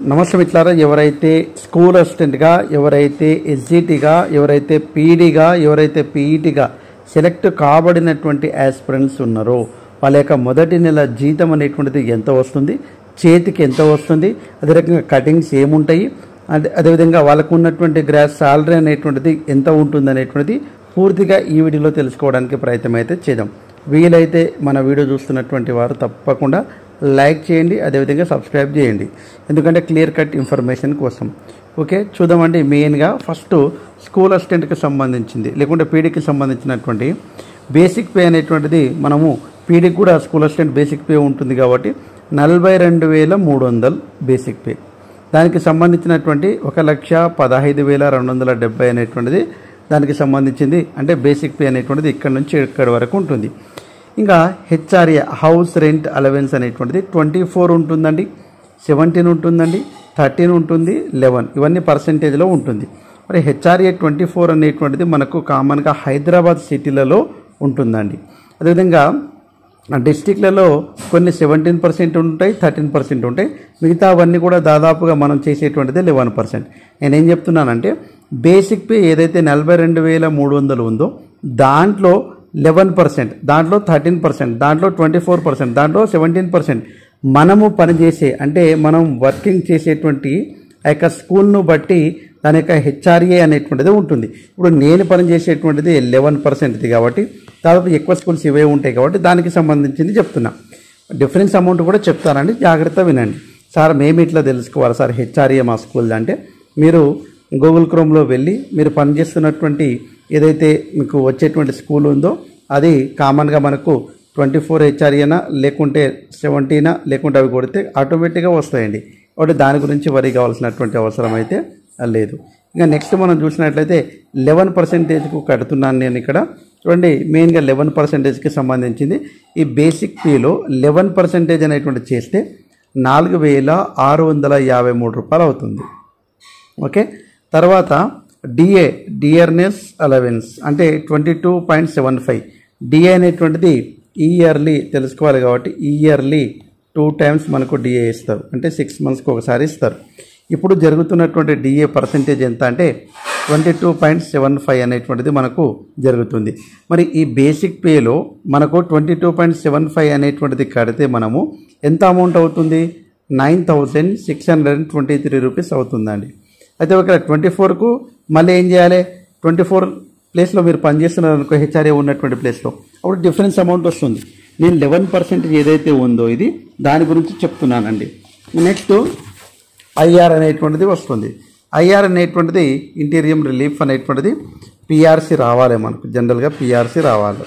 నమస్తే మిత్రులారా ఎవరైతే స్కూల్ అసిస్టెంట్గా ఎవరైతే ఎస్జిటిగా ఎవరైతే పీడీగా ఎవరైతే పీఈటీగా సెలెక్ట్ కాబడినటువంటి యాస్పిరెంట్స్ ఉన్నారో వాళ్ళ యొక్క మొదటి నెల జీతం అనేటువంటిది ఎంత వస్తుంది చేతికి ఎంత వస్తుంది అదే రకంగా కటింగ్స్ ఏముంటాయి అదే అదేవిధంగా వాళ్ళకు ఉన్నటువంటి గ్రాస్ సాలరీ అనేటువంటిది ఎంత ఉంటుంది అనేటువంటిది పూర్తిగా ఈ వీడియోలో తెలుసుకోవడానికి ప్రయత్నం అయితే చేద్దాం వీలైతే మన వీడియో చూస్తున్నటువంటి వారు తప్పకుండా లైక్ చేయండి అదేవిధంగా సబ్స్క్రైబ్ చేయండి ఎందుకంటే క్లియర్ కట్ ఇన్ఫర్మేషన్ కోసం ఓకే చూద్దామండి మెయిన్గా ఫస్ట్ స్కూల్ అసిస్టెంట్కి సంబంధించింది లేకుంటే పీడీకి సంబంధించినటువంటి బేసిక్ పే అనేటువంటిది మనము పీడీకి కూడా స్కూల్ అసిస్టెంట్ బేసిక్ పే ఉంటుంది కాబట్టి నలభై రెండు వేల మూడు వందలు బేసిక్ పే దానికి సంబంధించినటువంటి ఒక లక్ష పదహైదు వేల రెండు వందల డెబ్బై అనేటువంటిది దానికి సంబంధించింది అంటే బేసిక్ పే అనేటువంటిది ఇక్కడ నుంచి ఇక్కడి వరకు ఉంటుంది ఇంకా హెచ్ఆర్ఏ హౌస్ రెంట్ అలవెన్స్ అనేటువంటిది ట్వంటీ ఫోర్ ఉంటుందండి సెవెంటీన్ ఉంటుందండి థర్టీన్ ఉంటుంది లెవెన్ ఇవన్నీ పర్సంటేజ్లో ఉంటుంది మరి హెచ్ఆర్ఏ ట్వంటీ ఫోర్ అనేటువంటిది మనకు కామన్గా హైదరాబాద్ సిటీలలో ఉంటుందండి అదేవిధంగా డిస్టిక్లలో కొన్ని సెవెంటీన్ పర్సెంట్ ఉంటాయి థర్టీన్ పర్సెంట్ ఉంటాయి మిగతా అవన్నీ కూడా దాదాపుగా మనం చేసేటువంటిది లెవెన్ పర్సెంట్ నేనేం చెప్తున్నానంటే బేసిక్ పే ఏదైతే నలభై రెండు వేల మూడు వందలు ఉందో దాంట్లో లెవెన్ పర్సెంట్ దాంట్లో థర్టీన్ పర్సెంట్ దాంట్లో ట్వంటీ ఫోర్ పర్సెంట్ దాంట్లో సెవెంటీన్ పర్సెంట్ మనము పనిచేసే అంటే మనం వర్కింగ్ చేసేటువంటి ఆ యొక్క స్కూల్ను బట్టి దాని యొక్క హెచ్ఆర్ఏ అనేటువంటిది ఉంటుంది ఇప్పుడు నేను పనిచేసేటువంటిది లెవెన్ పర్సెంట్ది కాబట్టి దాదాపు ఎక్కువ స్కూల్స్ ఇవే ఉంటాయి కాబట్టి దానికి సంబంధించింది చెప్తున్నా డిఫరెన్స్ అమౌంట్ కూడా చెప్తానండి జాగ్రత్త వినండి సార్ మేము ఇట్లా తెలుసుకోవాలి సార్ హెచ్ఆర్ఏ మా స్కూల్ అంటే మీరు గూగుల్ క్రోమ్లో వెళ్ళి మీరు పనిచేస్తున్నటువంటి ఏదైతే మీకు వచ్చేటువంటి స్కూల్ ఉందో అది కామన్గా మనకు ట్వంటీ ఫోర్ హెచ్ఆర్ఏనా లేకుంటే సెవెంటీనా లేకుంటే అవి కొడితే ఆటోమేటిక్గా వస్తాయండి కాబట్టి దాని గురించి వరి కావాల్సినటువంటి అవసరం అయితే లేదు ఇంకా నెక్స్ట్ మనం చూసినట్లయితే లెవెన్ పర్సెంటేజ్కు కడుతున్నాను నేను ఇక్కడ చూడండి మెయిన్గా లెవెన్ పర్సెంటేజ్కి సంబంధించింది ఈ బేసిక్ ఫీలో లెవెన్ పర్సెంటేజ్ అనేటువంటి చేస్తే నాలుగు వేల ఆరు వందల యాభై మూడు రూపాయలు అవుతుంది ఓకే తర్వాత డిఏ డియర్నెస్ అలవెన్స్ అంటే twenty two point seven five DA అనేటువంటిది ఇయర్లీ తెలుసుకోవాలి కాబట్టి ఇయర్లీ టూ టైమ్స్ మనకు డిఏ ఇస్తారు అంటే సిక్స్ మంత్స్కి ఒకసారి ఇస్తారు ఇప్పుడు జరుగుతున్నటువంటి డిఏ పర్సంటేజ్ ఎంత అంటే twenty two point seven five అనేటువంటిది మనకు జరుగుతుంది మరి ఈ బేసిక్ పేలో మనకు twenty two point seven five అనేటువంటిది కడితే మనము ఎంత అమౌంట్ అవుతుంది nine thousand six hundred and twenty three rupees అవుతుందండి అయితే ఒక ట్వంటీ ఫోర్కు మళ్ళీ ఏం చేయాలి ట్వంటీ ఫోర్ ప్లేస్లో మీరు పనిచేస్తున్నారు అనుకో హెచ్ఆర్ఏ ఉన్నటువంటి ప్లేస్లో అప్పుడు డిఫరెన్స్ అమౌంట్ వస్తుంది నేను లెవెన్ పర్సెంటేజ్ ఏదైతే ఉందో ఇది దాని గురించి చెప్తున్నానండి నెక్స్ట్ ఐఆర్ అనేటువంటిది వస్తుంది ఐఆర్ అనేటువంటిది ఇంటీరియం రిలీఫ్ అనేటువంటిది పిఆర్సీ రావాలి మనకు జనరల్గా పిఆర్సీ రావాలి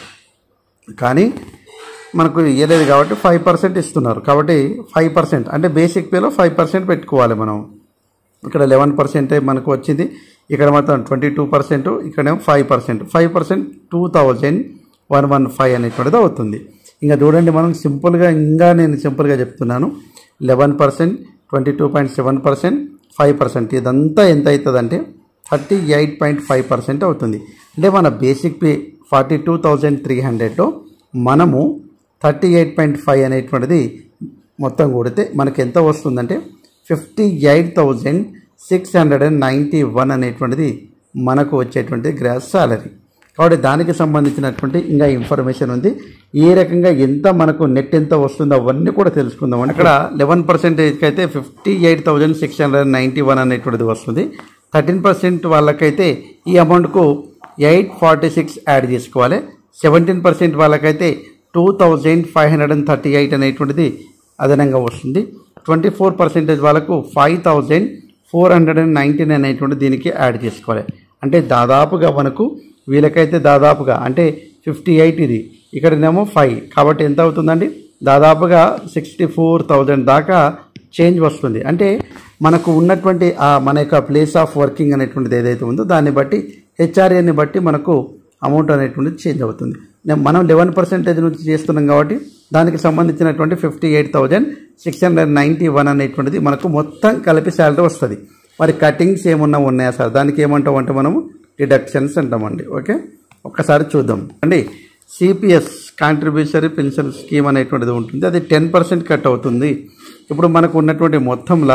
కానీ మనకు ఇవ్వలేదు కాబట్టి ఫైవ్ పర్సెంట్ ఇస్తున్నారు కాబట్టి ఫైవ్ పర్సెంట్ అంటే బేసిక్ పేలో ఫైవ్ పర్సెంట్ పెట్టుకోవాలి మనం ఇక్కడ లెవెన్ పర్సెంటే మనకు వచ్చింది ఇక్కడ మాత్రం ట్వంటీ టూ పర్సెంట్ ఇక్కడేమో five percent five percent two thousand one one five అనేటువంటిది అవుతుంది ఇంకా చూడండి మనం సింపుల్గా ఇంకా నేను సింపుల్గా చెప్తున్నాను eleven percent twenty two point seven percent five percent ఇదంతా ఎంత అవుతుంది అంటే thirty eight point five percent అవుతుంది అంటే మన basic pay forty two thousand three హండ్రెడ్లో మనము థర్టీ ఎయిట్ పాయింట్ ఫైవ్ అనేటువంటిది మొత్తం కూడితే మనకి ఎంత వస్తుందంటే fifty eight thousand six hundred and ninety one అనేటువంటిది మనకు వచ్చేటువంటి గ్రాస్ సాలరీ కాబట్టి దానికి సంబంధించినటువంటి ఇంకా ఇన్ఫర్మేషన్ ఉంది ఏ రకంగా ఎంత మనకు నెట్ ఎంత వస్తుందో అవన్నీ కూడా తెలుసుకుందాం అక్కడ లెవెన్ పర్సెంటేజ్కి అయితే fifty eight thousand six hundred ninety one అనేటువంటిది వస్తుంది థర్టీన్ పర్సెంట్ వాళ్ళకైతే ఈ అమౌంట్కు ఎయిట్ ఫార్టీ సిక్స్ యాడ్ చేసుకోవాలి సెవెంటీన్ పర్సెంట్ వాళ్ళకైతే two thousand five hundred and thirty eight అనేటువంటిది అదనంగా వస్తుంది ట్వంటీ ఫోర్ పర్సెంటేజ్ వాళ్ళకు five thousand four hundred and ninety nine అనేటువంటి దీనికి యాడ్ చేసుకోవాలి అంటే దాదాపుగా మనకు వీళ్ళకైతే దాదాపుగా అంటే ఫిఫ్టీ ఎయిట్ ఇది ఇక్కడనేమో ఫైవ్ కాబట్టి ఎంత అవుతుందండి దాదాపుగా సిక్స్టీ ఫోర్ థౌజండ్ దాకా చేంజ్ వస్తుంది అంటే మనకు ఉన్నటువంటి ఆ మన యొక్క ప్లేస్ ఆఫ్ వర్కింగ్ అనేటువంటిది ఏదైతే ఉందో దాన్ని బట్టి హెచ్ఆర్ఏని బట్టి మనకు అమౌంట్ అనేటువంటిది చేంజ్ అవుతుంది నే- మనం లెవెన్ పర్సెంటేజ్ నుంచి చేస్తున్నాం కాబట్టి దానికి సంబంధించినటువంటి fifty eight thousand six hundred ninety one అనేటువంటిది మనకు మొత్తం కలిపి శాలరీ వస్తుంది మరి కటింగ్స్ ఏమన్నా ఉన్నాయా సార్ దానికి ఏమంటాం అంటే మనము డిడక్షన్స్ అంటామండి ఓకే ఒక్కసారి చూద్దాం అండి సిపిఎస్ కాంట్రిబ్యూషరీ పెన్షన్ స్కీమ్ అనేటువంటిది ఉంటుంది అది టెన్ పర్సెంట్ కట్ అవుతుంది ఇప్పుడు మనకు ఉన్నటువంటి మొత్తంలో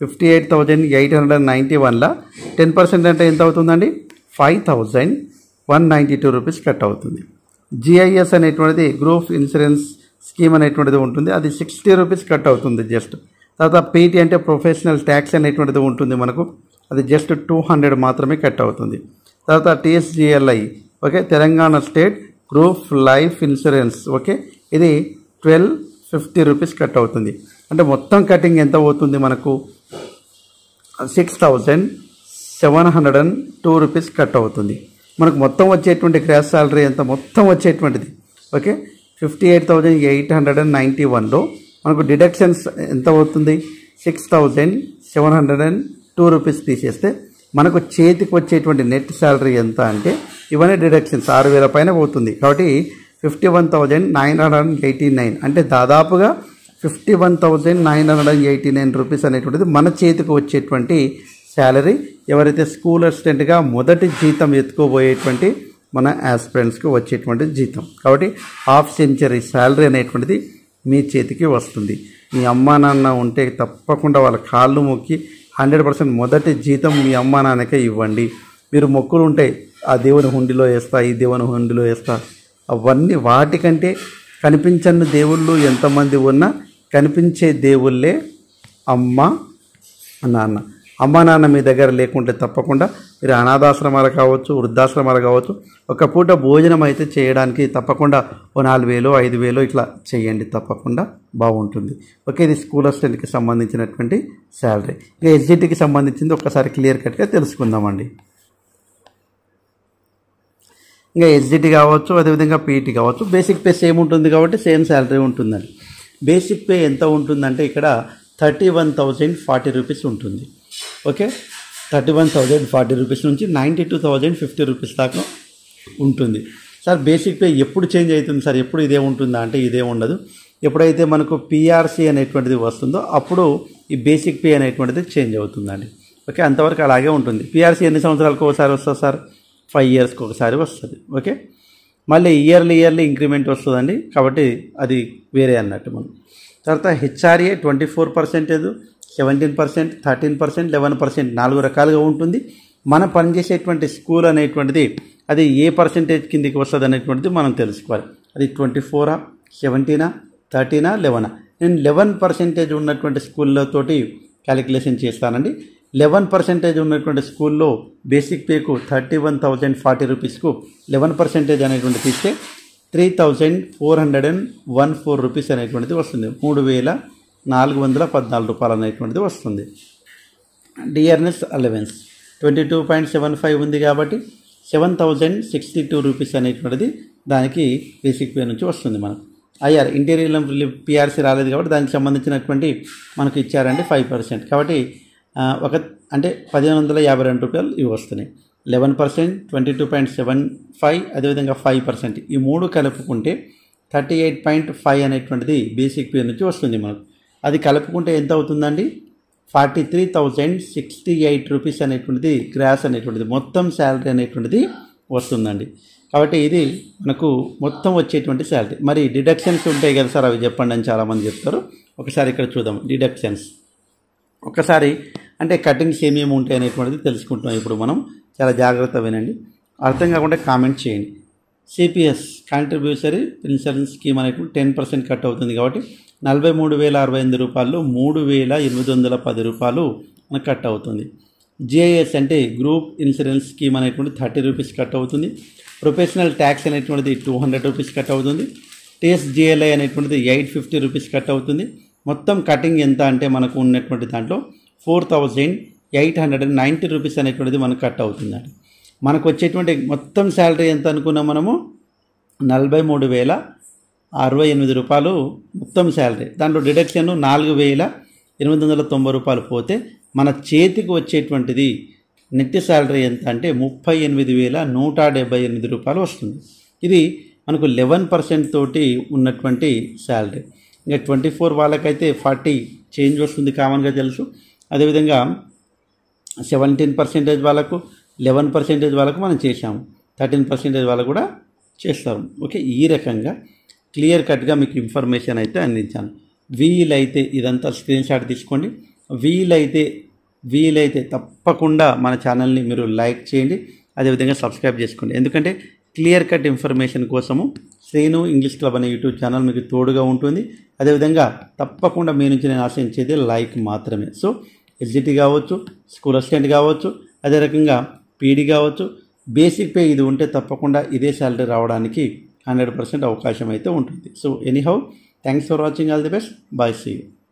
fifty eight thousand eight hundred ninety వన్లో టెన్ పర్సెంట్ అంటే ఎంత అవుతుందండి five thousand one ninety two rupees cut అవుతుంది జిఐఎస్ అనేటువంటిది గ్రూప్ ఇన్సూరెన్స్ స్కీమ్ అనేటువంటిది ఉంటుంది అది సిక్స్టీ రూపీస్ కట్ అవుతుంది జస్ట్ తర్వాత పీటీ అంటే ప్రొఫెషనల్ ట్యాక్స్ అనేటువంటిది ఉంటుంది మనకు అది జస్ట్ టూ హండ్రెడ్ మాత్రమే కట్ అవుతుంది తర్వాత TSGLI okay Telangana state group life insurance okay ఇది ట్వెల్వ్ ఫిఫ్టీ రూపీస్ కట్ అవుతుంది అంటే మొత్తం కటింగ్ ఎంత అవుతుంది మనకు six thousand seven hundred and two rupees cut అవుతుంది మనకు మొత్తం వచ్చేటువంటి గ్రాస్ సాలరీ ఎంత మొత్తం వచ్చేటువంటిది okay fifty eight thousand eight hundred and ninety వన్లో మనకు డిడక్షన్స్ ఎంత అవుతుంది six thousand seven hundred and two rupees తీసేస్తే మనకు చేతికి వచ్చేటువంటి నెట్ శాలరీ ఎంత అంటే ఇవన్నీ డిడక్షన్స్ ఆరు వేల పైన పోతుంది కాబట్టి fifty one thousand nine hundred and eighty nine అంటే దాదాపుగా fifty one thousand nine hundred and eighty nine rupees అనేటువంటిది మన చేతికి వచ్చేటువంటి శాలరీ ఎవరైతే స్కూల్ అసిస్టెంట్గా మొదటి జీతం ఎత్తుకోబోయేటువంటి మన యాస్పిరెంట్స్కి వచ్చేటువంటి జీతం కాబట్టి హాఫ్ సెంచరీ శాలరీ అనేటువంటిది మీ చేతికి వస్తుంది మీ అమ్మా నాన్న ఉంటే తప్పకుండా వాళ్ళ కాళ్ళు మొక్కి హండ్రెడ్ పర్సెంట్ మొదటి జీతం మీ అమ్మా నాన్నకే ఇవ్వండి మీరు మొక్కులు ఉంటాయి ఆ దేవుని హుండిలో వేస్తా ఈ దేవుని హుండిలో వేస్తా అవన్నీ వాటికంటే కనిపించని దేవుళ్ళు ఎంతమంది ఉన్నా కనిపించే దేవుళ్ళే అమ్మ నాన్న అమ్మ నాన్న మీ దగ్గర లేకుంటే తప్పకుండా మీరు అనాథాశ్రమాలు కావచ్చు వృద్ధాశ్రమాలు కావచ్చు ఒక పూట భోజనం అయితే చేయడానికి తప్పకుండా ఓ నాలుగు వేలు ఐదు వేలు ఇట్లా చేయండి తప్పకుండా బాగుంటుంది ఓకే ఇది స్కూల్ అసిస్టెంట్కి సంబంధించినటువంటి శాలరీ ఇక ఎస్జిటికి సంబంధించింది ఒకసారి క్లియర్ కట్గా తెలుసుకుందామండి ఇంకా ఎస్జిటి కావచ్చు అదేవిధంగా పీఈటీ కావచ్చు బేసిక్ పే సేమ్ ఉంటుంది కాబట్టి సేమ్ శాలరీ ఉంటుందండి బేసిక్ పే ఎంత ఉంటుందంటే ఇక్కడ thirty one thousand forty rupees ఉంటుంది okay thirty one thousand forty rupees నుంచి ninety two thousand fifty rupees దాకా ఉంటుంది సార్ బేసిక్ పే ఎప్పుడు చేంజ్ అవుతుంది సార్ ఎప్పుడు ఇదే ఉంటుందా అంటే ఇదే ఉండదు ఎప్పుడైతే మనకు పిఆర్సీ అనేటువంటిది వస్తుందో అప్పుడు ఈ బేసిక్ పే అనేటువంటిది చేంజ్ అవుతుందండి ఓకే అంతవరకు అలాగే ఉంటుంది పిఆర్సీ ఎన్ని సంవత్సరాలకు ఒకసారి వస్తుంది సార్ ఫైవ్ ఇయర్స్కి ఒకసారి వస్తుంది ఓకే మళ్ళీ ఇయర్లీ ఇయర్లీ ఇంక్రిమెంట్ వస్తుందండి కాబట్టి అది వేరే అన్నట్టు మనం తర్వాత HRA twenty four percentage seventeen percent thirteen percent eleven percent నాలుగు రకాలుగా ఉంటుంది మనం పనిచేసేటువంటి స్కూల్ అనేటువంటిది అది ఏ పర్సెంటేజ్ కిందికి వస్తుంది అనేటువంటిది మనం తెలుసుకోవాలి అది ట్వంటీ ఫోరా సెవెంటీనా థర్టీనా లెవెనా నేను లెవెన్ పర్సెంటేజ్ ఉన్నటువంటి స్కూళ్ళతోటి క్యాలిక్యులేషన్ చేస్తానండి లెవెన్ పర్సెంటేజ్ ఉన్నటువంటి స్కూల్లో బేసిక్ పేకు థర్టీ వన్ థౌజండ్ ఫార్టీ రూపీస్కు లెవెన్ పర్సెంటేజ్ అనేటువంటి తీస్తే three thousand four hundred and one four rupees అనేటువంటిది వస్తుంది మూడు వేల నాలుగు వందల పద్నాలుగు రూపాయలు అనేటువంటిది వస్తుంది DRS allowance twenty two point seven five ఉంది కాబట్టి seven thousand sixty two rupees అనేటువంటిది దానికి బేసిక్ పే నుంచి వస్తుంది మనకు ఐఆర్ ఇంటీరియర్ రిలీఫ్ పిఆర్సీ రాలేదు కాబట్టి దానికి సంబంధించినటువంటి మనకు ఇచ్చారంటే ఫైవ్ పర్సెంట్ కాబట్టి ఆ, ఒక అంటే పదిహేను వందల యాభై రెండు రూపాయలు ఇవి వస్తున్నాయి eleven percent twenty two point seven five అదేవిధంగా ఫైవ్ పర్సెంట్ ఈ మూడు కలుపుకుంటే థర్టీ ఎయిట్ పాయింట్ ఫైవ్ అనేటువంటిది బేసిక్ పే నుంచి వస్తుంది మనకు అది కలుపుకుంటే ఎంత అవుతుందండి forty three thousand sixty eight rupees అనేటువంటిది గ్రాస్ అనేటువంటిది మొత్తం శాలరీ అనేటువంటిది వస్తుందండి కాబట్టి ఇది మనకు మొత్తం వచ్చేటువంటి శాలరీ మరి డిడక్షన్స్ ఉంటాయి కదా సార్ అవి చెప్పండి అని చాలామంది చెప్తారు ఒకసారి ఇక్కడ చూద్దాం డిడక్షన్స్ ఒకసారి అంటే కటింగ్స్ ఏమేమి ఉంటాయి అనేటువంటిది తెలుసుకుంటున్నాం ఇప్పుడు మనం చాలా జాగ్రత్త వినండి అర్థం కాకుండా కామెంట్ చేయండి సిపిఎస్ కాంట్రిబ్యూసరీ ఇన్సూరెన్స్ స్కీమ్ అనేటువంటి టెన్ పర్సెంట్ కట్ అవుతుంది కాబట్టి నలభై మూడు వేల అరవై ఎనిమిది రూపాయలు మూడు వేల ఎనిమిది వందల పది రూపాయలు మనకు కట్ అవుతుంది జిఐఎస్ అంటే గ్రూప్ ఇన్సూరెన్స్ స్కీమ్ అనేటువంటి థర్టీ రూపీస్ కట్ అవుతుంది ప్రొఫెషనల్ ట్యాక్స్ అనేటువంటిది టూ హండ్రెడ్ రూపీస్ కట్ అవుతుంది టీఎస్జిఎల్ఐ అనేటువంటిది ఎయిట్ ఫిఫ్టీ రూపీస్ కట్ అవుతుంది మొత్తం కటింగ్ ఎంత అంటే మనకు ఉన్నటువంటి దాంట్లో four thousand eight hundred and ninety rupees అనేటువంటిది మనకు కట్ అవుతుందండి మనకు వచ్చేటువంటి మొత్తం శాలరీ ఎంత అనుకున్నాం మనము నలభై మూడు వేల అరవై ఎనిమిది రూపాయలు మొత్తం శాలరీ దాంట్లో డిడక్షన్ నాలుగు వేల ఎనిమిది వందల తొంభై రూపాయలు పోతే మన చేతికి వచ్చేటువంటిది నెట్ శాలరీ ఎంత అంటే ముప్పై ఎనిమిది వేల నూట డెబ్బై ఎనిమిది రూపాయలు వస్తుంది ఇది మనకు లెవెన్ పర్సెంట్ తోటి ఉన్నటువంటి శాలరీ ఇంకా ట్వంటీ ఫోర్ వాళ్ళకైతే ఫార్టీ చేంజ్ వస్తుంది కామన్గా తెలుసు అదేవిధంగా సెవెంటీన్ పర్సెంటేజ్ వాళ్ళకు లెవెన్ పర్సెంటేజ్ వాళ్ళకు మనం చేశాము థర్టీన్ పర్సెంటేజ్ వాళ్ళకు కూడా చేస్తాము ఓకే ఈ రకంగా క్లియర్ కట్గా మీకు ఇన్ఫర్మేషన్ అయితే అందించాను వీలైతే ఇదంతా స్క్రీన్ షాట్ తీసుకోండి వీలైతే వీలైతే తప్పకుండా మన ఛానల్ని మీరు లైక్ చేయండి అదేవిధంగా సబ్స్క్రైబ్ చేసుకోండి ఎందుకంటే క్లియర్ కట్ ఇన్ఫర్మేషన్ కోసము శ్రీను ఇంగ్లీష్ క్లబ్ అనే యూట్యూబ్ ఛానల్ మీకు తోడుగా ఉంటుంది అదేవిధంగా తప్పకుండా మీ నుంచి నేను ఆశించేది లైక్ మాత్రమే సో ఎస్జిటి కావచ్చు స్కూల్ అసిస్టెంట్ కావచ్చు అదే రకంగా పీడీ కావచ్చు బేసిక్ పే ఇది ఉంటే తప్పకుండా ఇదే శాలరీ రావడానికి హండ్రెడ్ పర్సెంట్ అవకాశం అయితే ఉంటుంది so anyhow thanks for watching all the best bye see you